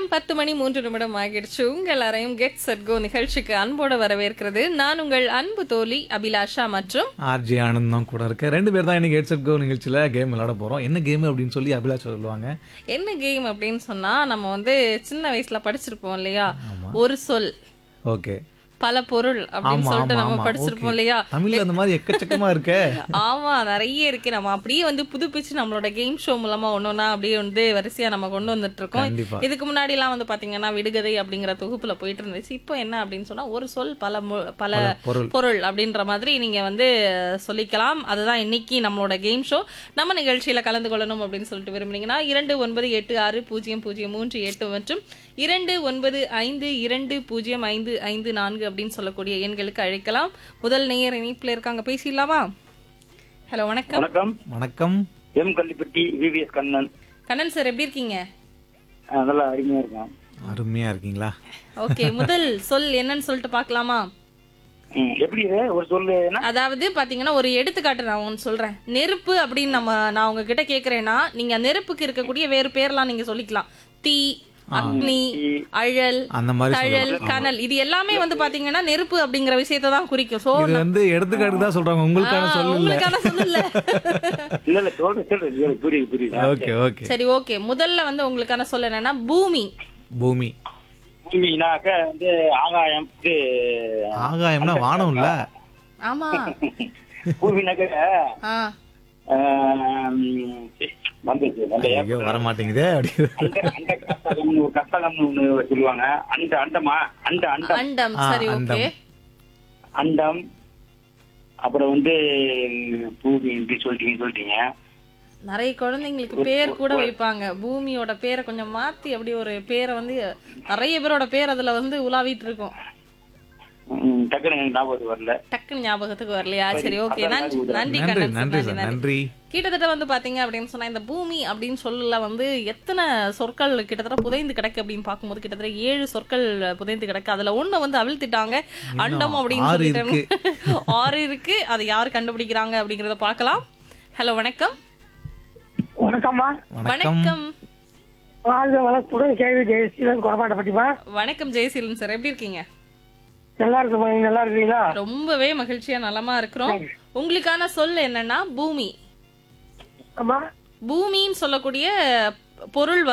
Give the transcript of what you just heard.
பத்து மணி மூன்று நிமிடம் ஆகிடுச்சு உங்கள் எல்லாரையும் கெட் செட் கோ நிகழ்ச்சிக்கு அன்போடு வரவேற்கிறது நான் உங்கள் அன்பு தோழி அபிலாஷா மற்றும் ஆர்ஜி ஆனந்த் தான் கூட இருக்கு ரெண்டு பேர் தான் இன்னைக்கு ஹெட்செட் கோ நிகழ்ச்சியில கேம் விளையாட போறோம் என்ன கேம் அப்படின்னு சொல்லி அபிலாஷ் சொல்லுவாங்க என்ன கேம் அப்படின்னு சொன்னா நம்ம வந்து சின்ன வயசுல படிச்சிருப்போம் இல்லையா ஒரு சொல் ஓகே பல பொருள் அப்படின்னு ஆமா சொல்லிட்டு ஆமா நம்ம ஆமா படிச்சிருப்போம் okay. இல்லையா தமிழ்ல அந்த மாதிரி எக்கச்சக்கமா இருக்கே ஆமா நிறைய இருக்கு நம்ம அப்படியே வந்து புதுப்பிச்சு நம்மளோட கேம் ஷோ மூலமா ஒன்னொன்னா அப்படியே வந்து வரிசையா நம்ம கொண்டு வந்துட்டு இருக்கோம் கண்டிப்பா இதுக்கு முன்னாடி எல்லாம் வந்து பாத்தீங்கன்னா விடுகதை அப்படிங்கிற தொகுப்புல போயிட்டு இருந்துச்சு இப்போ என்ன அப்படின்னு சொன்னா ஒரு சொல் பல மொ- பல பல பொருள் பொருள் அப்படின்ற மாதிரி நீங்க வந்து சொல்லிக்கலாம் அதுதான் இன்னைக்கு நம்மளோட கேம் ஷோ நம்ம நிகழ்ச்சியில கலந்து கொள்ளணும் அப்படின்னு சொல்லிட்டு விரும்புனீங்கன்னா இரண்டு ஒன்பது எட்டு ஆறு பூஜ்ஜியம் பூஜ்ஜியம் மூன்று எட்டு மற்றும் இரண்டு ஒன்பது ஐந்து இரண்டு பூஜ்ஜியம் ஐந்து ஐந்து நான்கு அப்படின்னு சொல்லக்கூடிய எண்களுக்கு அழைக்கலாம் முதல் நேயர் இணைப்புல இருக்காங்க பேசிடலாமா ஹலோ வணக்கம் வணக்கம் வணக்கம் M Kallipatti VVS Kannan Kannan sir எப்படி இருக்கீங்க அஹ் நல்லா அருமையா இருக்கேன் அருமையா இருக்கீங்களா ஓகே முதல் சொல் என்னன்னு சொல்லிட்டு பார்க்கலாமா ம், எப்படி இது ஒரு சொல்லு என்ன அதாவது பாத்தீங்கன்னா ஒரு எடுத்துக்காட்டு நான் ஒன்று சொல்றேன் நெருப்பு அப்படின்னு நம்ம நான் உங்ககிட்ட கேக்குறேன்னா நீங்க நெருப்புக்கு இருக்கக்கூடிய வேறு பேர்லாம் நீங்க சொல்லிக்கலாம் தீ அக்னி அழல் அந்த மாதிரி தழல் சொல்லலாம். கனல் இது எல்லாமே வந்து பாத்தீங்கன்னா நெருப்பு அப்படிங்கிற விஷயத்தை தான் குறிக்கும் சோ இது வந்து எடுத்துக்காட்டு தான் சொல்றாங்க உங்களுக்கான சொல்லல உங்களுக்கான சொல்லல இல்ல இல்ல சொல்றேன் சொல்றேன் இல்ல, புரியுது புரியுது ஓகே ஓகே சரி ஓகே முதல்ல வந்து உங்களுக்கான சொல்ல என்னன்னா பூமி பூமி பூமினாக்க வந்து ஆகாயம் இது ஆகாயம்னா வானம் இல்ல ஆமா பூமினாக்க ஆ ஆஹ், சரி, வந்துச்சு நல்ல ஐயோ வர மாட்டேங்குதே அப்படி அண்ட அண்ட கஷ்டகம்னு ஒரு கஷ்டகம்னு ஒண்ணு சொல்லுவாங்க அண்ட அண்டமா அண்ட அண்டம் அண்டம் ஆ, சரி அண்டம். ஓகே அண்டம் அப்புறம் வந்து பூமி இப்படி சொல்லிட்டீங்க சொல்லிட்டீங்க நிறைய குழந்தைங்களுக்கு பேர் கூட வைப்பாங்க பூமியோட பேரை கொஞ்சம் மாத்தி அப்படி ஒரு பேரை வந்து நிறைய பேரோட பேர் அதுல வந்து உலாவிட்டு இருக்கும் ம், டக்குனு எனக்கு ஞாபகம் வரல டக்குன்னு ஞாபகத்துக்கு வரலையா சரி ஓகே நன்றி நன்றி நன்றி கண்ணன் சார், நன்றி சார் நன்றி நன்றி கிட்டத்தட்ட வந்து பாத்தீங்க அப்படின்னு சொன்னா இந்த பூமி அப்படின்னு சொல்லல வந்து எத்தனை சொற்கள் கிட்டத்தட்ட புதைந்து கிடக்கு அப்படின்னு பார்க்கும்போது கிட்டத்தட்ட ஏழு சொற்கள் புதைந்து கிடக்கு அதுல ஒண்ணு வந்து அவிழ்த்திட்டாங்க அண்டம் அப்படின்னு ஆறு சொல்லிட்டு ஆறு இருக்கு அதை யார் கண்டுபிடிக்கிறாங்க அப்படிங்கறத பார்க்கலாம் ஹலோ வணக்கம் வணக்கம்மா வணக்கம் வணக்கம் வாழ்க வளத்துடன் கேள்வி ஜெயசீலன் குறமாட்ட பட்டிமா வணக்கம் ஜெயசீலன் சார் எப்படி இருக்கீங்க நல்லா இருக்குமா நீங்க நல்லா இருக்கீங்களா ரொம்பவே மகிழ்ச்சியா நலமா இருக்கிறோம் உங்களுக்கான சொல் என்னன்னா பூமி அம்மா பூமின்னு சொல்லக்கூடிய பொருள்